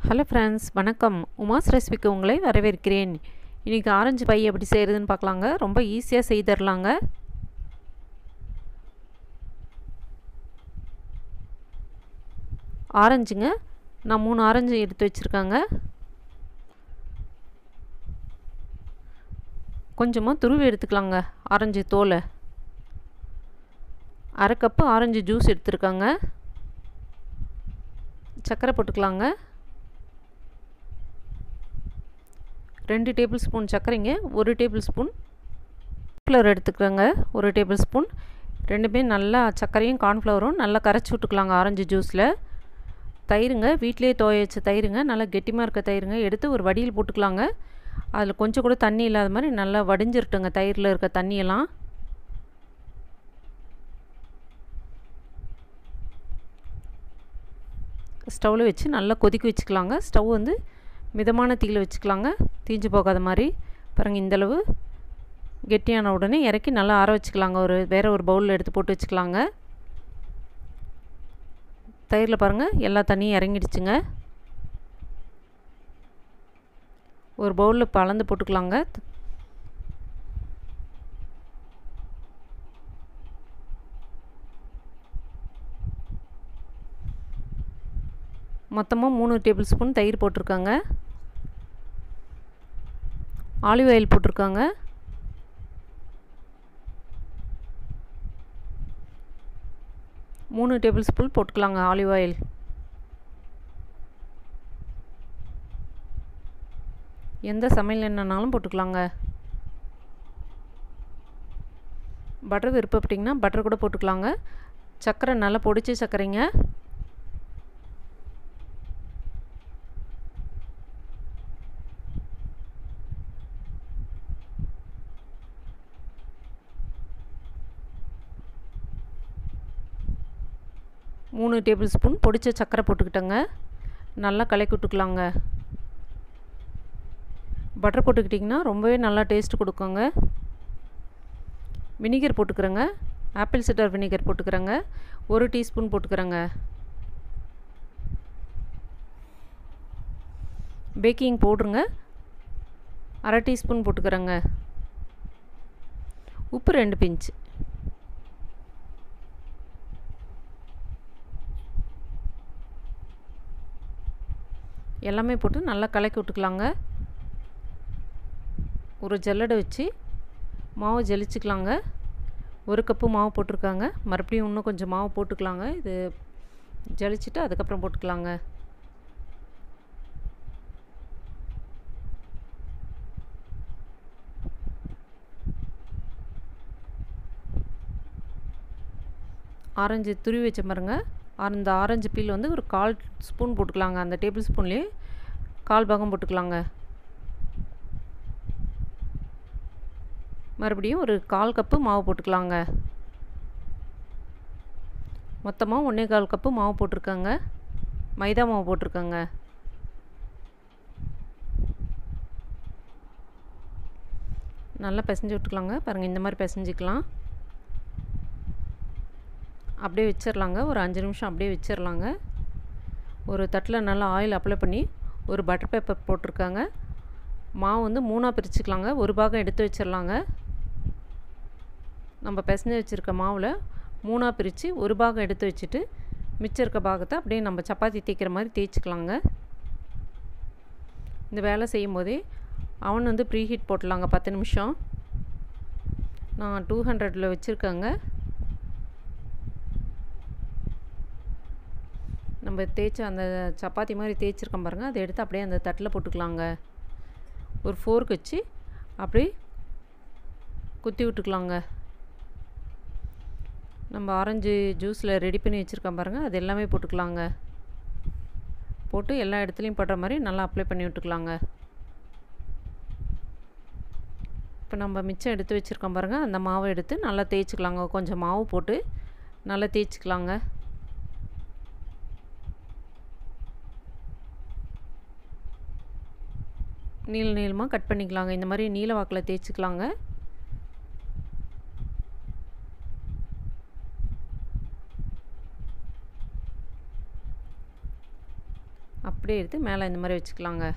hello friends வணக்கம் உமாஸ் ரெசிபிக்கு உங்களை வரவேற்கிறேன் இன்றைக்கி ஆரஞ்சு பை எப்படி செய்கிறதுன்னு பார்க்கலாங்க ரொம்ப ஈஸியாக செய்து தரலாங்க ஆரஞ்சுங்க நான் மூணு ஆரஞ்சு எடுத்து வச்சுருக்காங்க கொஞ்சமாக துருவி எடுத்துக்கலாங்க ஆரஞ்சு தோலை அரை கப்பு ஆரஞ்சு ஜூஸ் எடுத்துருக்காங்க சர்க்கரை போட்டுக்கலாங்க ரெண்டு டேபிள் ஸ்பூன் சர்க்கரைங்க ஒரு டேபிள் ஸ்பூன் கார்ன்ஃப்ளவர் எடுத்துக்கிறேங்க ஒரு டேபிள் ஸ்பூன் ரெண்டுமே நல்லா சர்க்கரையும் கார்ன்ஃப்ளவரும் நல்லா கரைச்சி விட்டுக்கலாங்க ஆரஞ்சு ஜூஸில் தயிருங்க வீட்டிலே தோய வச்ச தயிருங்க நல்லா கெட்டிமாக இருக்க தயிருங்க எடுத்து ஒரு வடியில் போட்டுக்கலாங்க அதில் கொஞ்சம் கூட தண்ணி இல்லாத மாதிரி நல்லா வடிஞ்சிருட்டுங்க தயிரில் இருக்க தண்ணியெல்லாம் ஸ்டவ்வில் வச்சு நல்லா கொதிக்க வச்சுக்கலாங்க ஸ்டவ் வந்து மிதமான தீயில் வச்சுக்கலாங்க தீஞ்சு போகாத மாதிரி பாருங்கள் இந்தளவு கெட்டியான உடனே இறக்கி நல்லா ஆற வச்சுக்கலாங்க ஒரு வேறு ஒரு பவுலில் எடுத்து போட்டு வச்சுக்கலாங்க தயிரில் பாருங்கள் எல்லா தண்ணியும் இறங்கிடுச்சுங்க ஒரு பவுலில் பலந்து போட்டுக்கலாங்க மொத்தமாக மூணு டேபிள் ஸ்பூன் தயிர் போட்டிருக்காங்க ஆலிவ் ஆயில் போட்டிருக்காங்க மூணு டேபிள் ஸ்பூன் போட்டுக்கலாங்க ஆலிவ் ஆயில் எந்த சமையல் எண்ணெய்னாலும் போட்டுக்கலாங்க பட்டர் விருப்பப்பட்டிங்கன்னா பட்டர் கூட போட்டுக்கலாங்க சர்க்கரை நல்லா பொடிச்ச சர்க்கரைங்க மூணு டேபிள் ஸ்பூன் பொடிச்ச சர்க்கரை போட்டுக்கிட்டேங்க நல்லா கலக்கி விட்டுக்கலாங்க பட்டர் போட்டுக்கிட்டிங்கன்னா ரொம்பவே நல்லா டேஸ்ட் கொடுக்குங்க வினிகர் போட்டுக்கிறேங்க ஆப்பிள் சிட்டர் வினிகர் போட்டுக்கிறேங்க ஒரு டீஸ்பூன் போட்டுக்கிறேங்க பேக்கிங் பவுட்ருங்க அரை டீஸ்பூன் போட்டுக்கிறேங்க உப்பு ரெண்டு பிஞ்சு எல்லாமே போட்டு நல்லா கலக்கி விட்டுக்கலாங்க ஒரு ஜல்லடை வச்சு மாவு ஜலிச்சுக்கலாங்க ஒரு கப்பு மாவு போட்டிருக்காங்க மறுபடியும் இன்னும் கொஞ்சம் மாவு போட்டுக்கலாங்க இது ஜலிச்சுட்டு அதுக்கப்புறம் போட்டுக்கலாங்க ஆரஞ்சு துருவி வச்ச பாருங்க அந்த ஆரஞ்சு பீல் வந்து ஒரு கால் ஸ்பூன் போட்டுக்கலாங்க அந்த டேபிள் ஸ்பூன்லேயே கால் பாகம் போட்டுக்கலாங்க மறுபடியும் ஒரு கால் கப்பு மாவு போட்டுக்கலாங்க மொத்தமாக ஒன்றே கால் கப்பு மாவு போட்டிருக்காங்க மைதா மாவு போட்டிருக்காங்க நல்லா பிசைஞ்சு விட்டுக்கலாங்க பாருங்கள் இந்த மாதிரி பிசைஞ்சிக்கலாம் அப்படியே வச்சிடலாங்க ஒரு அஞ்சு நிமிஷம் அப்படியே வச்சிடலாங்க ஒரு தட்டில் நல்லா ஆயில் அப்ளை பண்ணி ஒரு பட்டர் பேப்பர் போட்டிருக்காங்க மாவு வந்து மூணாக பிரிச்சுக்கலாங்க ஒரு பாகம் எடுத்து வச்சிடலாங்க நம்ம பிசைஞ்சு வச்சுருக்க மாவில் மூணாக பிரித்து ஒரு பாகம் எடுத்து வச்சுட்டு மிச்சம் இருக்க பாகத்தை அப்படியே நம்ம சப்பாத்தி தேய்க்கிற மாதிரி தேய்ச்சிக்கலாங்க இந்த வேலை செய்யும் போதே அவன் வந்து ப்ரீ ஹீட் போட்டலாங்க பத்து நிமிஷம் நான் டூ ஹண்ட்ரடில் வச்சுருக்கேங்க நம்ம தேய்ச்ச அந்த சப்பாத்தி மாதிரி தேய்ச்சிருக்கோம் பாருங்கள் அதை எடுத்து அப்படியே அந்த தட்டில் போட்டுக்கலாங்க ஒரு ஃபோர்க் வச்சு அப்படியே குத்தி விட்டுக்கலாங்க நம்ம ஆரஞ்சு ஜூஸில் ரெடி பண்ணி வச்சுருக்கோம் பாருங்கள் அது எல்லாமே போட்டுக்கலாங்க போட்டு எல்லா இடத்துலையும் படுற மாதிரி நல்லா அப்ளை பண்ணி விட்டுக்கலாங்க இப்போ நம்ம மிச்சம் எடுத்து வச்சுருக்கோம் பாருங்கள் அந்த மாவை எடுத்து நல்லா தேய்ச்சிக்கலாங்க கொஞ்சம் மாவு போட்டு நல்லா தேய்ச்சிக்கலாங்க நீள நீளமாக கட் பண்ணிக்கலாங்க இந்த மாதிரி நீல வாக்கில் தேய்ச்சிக்கலாங்க அப்படியே எடுத்து மேலே இந்த மாதிரி வச்சுக்கலாங்க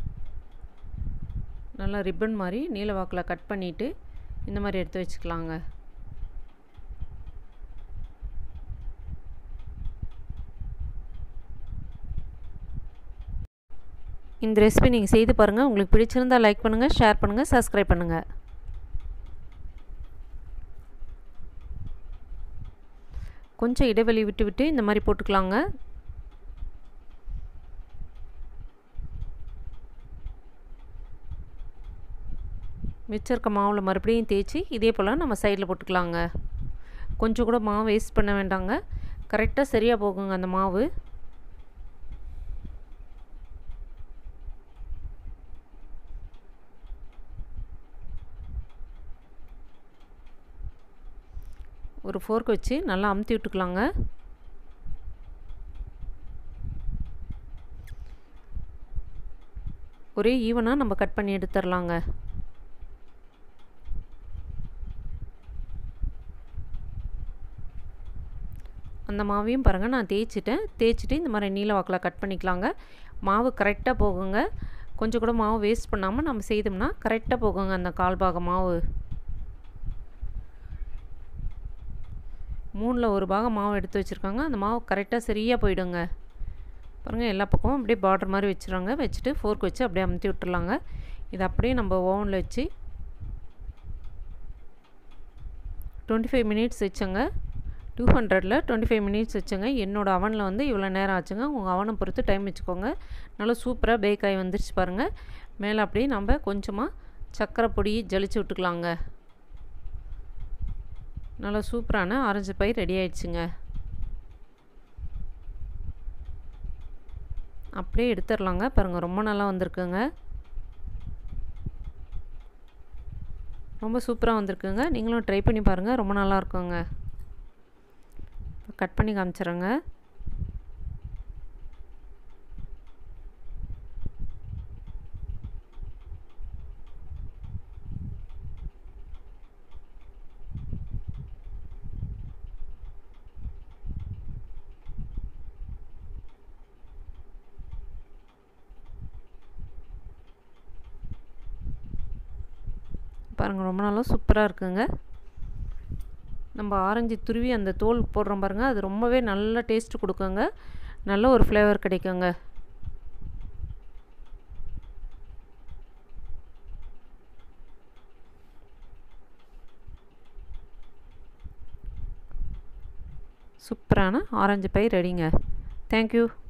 நல்லா ரிப்பன் மாதிரி நீல வாக்கில் கட் பண்ணிவிட்டு இந்த மாதிரி எடுத்து வச்சுக்கலாங்க இந்த ரெசிபி நீங்கள் செய்து பாருங்கள் உங்களுக்கு பிடிச்சிருந்தால் லைக் பண்ணுங்கள் ஷேர் பண்ணுங்கள் சப்ஸ்கிரைப் பண்ணுங்கள் கொஞ்சம் இடைவெளி விட்டு விட்டு இந்த மாதிரி போட்டுக்கலாங்க மிச்சம் இருக்க மாவில் மறுபடியும் தேய்ச்சி இதே போல் நம்ம சைடில் போட்டுக்கலாங்க கொஞ்சம் கூட மாவு வேஸ்ட் பண்ண வேண்டாங்க கரெக்டாக சரியாக போகுங்க அந்த மாவு ஒரு ஃபோர்க் வச்சு நல்லா அமுத்தி விட்டுக்கலாங்க ஒரே ஈவனாக நம்ம கட் பண்ணி எடுத்துடலாங்க அந்த மாவையும் பாருங்கள் நான் தேய்ச்சிட்டேன் தேய்ச்சிட்டு இந்த மாதிரி நீல வாக்கில் கட் பண்ணிக்கலாங்க மாவு கரெக்டாக போகுங்க கொஞ்சம் கூட மாவு வேஸ்ட் பண்ணாமல் நம்ம செய்தோம்னா கரெக்டாக போகுங்க அந்த கால் பாக மாவு மூணில் ஒரு பாகம் மாவு எடுத்து வச்சுருக்காங்க அந்த மாவு கரெக்டாக சரியாக போயிடுங்க பாருங்கள் எல்லா பக்கமும் அப்படியே பார்டர் மாதிரி வச்சுருவாங்க வச்சுட்டு ஃபோர்க் வச்சு அப்படியே அமுத்தி விட்டுறலாங்க இது அப்படியே நம்ம ஓவனில் வச்சு டுவெண்ட்டி ஃபைவ் மினிட்ஸ் வச்சோங்க டூ ஹண்ட்ரடில் டுவெண்ட்டி ஃபைவ் மினிட்ஸ் வச்சுங்க என்னோடய அவனில் வந்து இவ்வளோ நேரம் ஆச்சுங்க உங்கள் அவனை பொறுத்து டைம் வச்சுக்கோங்க நல்லா சூப்பராக பேக் ஆகி வந்துருச்சு பாருங்கள் மேலே அப்படியே நம்ம கொஞ்சமாக சர்க்கரை பொடி ஜலிச்சு விட்டுக்கலாங்க நல்லா சூப்பரான ஆரஞ்சு பை ரெடி ஆயிடுச்சுங்க அப்படியே எடுத்துடலாங்க பாருங்கள் ரொம்ப நல்லா வந்திருக்குங்க ரொம்ப சூப்பராக வந்திருக்குங்க நீங்களும் ட்ரை பண்ணி பாருங்கள் ரொம்ப நல்லா இருக்குங்க கட் பண்ணி காமிச்சிடுறேங்க பாருங்கள் ரொம்ப நல்லா சூப்பராக இருக்குங்க நம்ம ஆரஞ்சு துருவி அந்த தோல் போடுறோம் பாருங்கள் அது ரொம்பவே நல்ல டேஸ்ட் கொடுக்குங்க நல்ல ஒரு ஃப்ளேவர் கிடைக்குங்க சூப்பரான ஆரஞ்சு பை ரெடிங்க தேங்க்யூ